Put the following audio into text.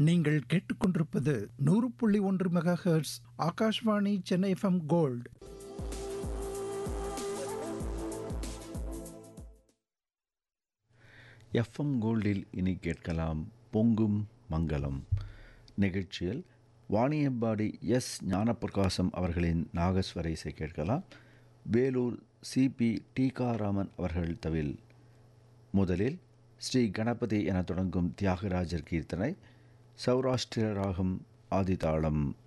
நீங்கள் கேட்டுக்கொண்டிருப்பது நூறு புள்ளி ஒன்று megahertz Akashvani Chennai FM gold FM கோல்டில் இனி கேட்கலாம் பொங்கும் மங்களம் நிகழ்ச்சியில் வாணியம்பாடி எஸ் ஞானப்பிரகாசம் அவர்களின் நாகஸ்வர இசை கேட்கலாம் வேலூர் சிபி டீகாராமன் அவர்கள் தவில் முதலில் ஸ்ரீ கணபதி என தொடங்கும் தியாகராஜர் கீர்த்தனை சௌராஷ்டிர ராகம் ஆதிதாளம்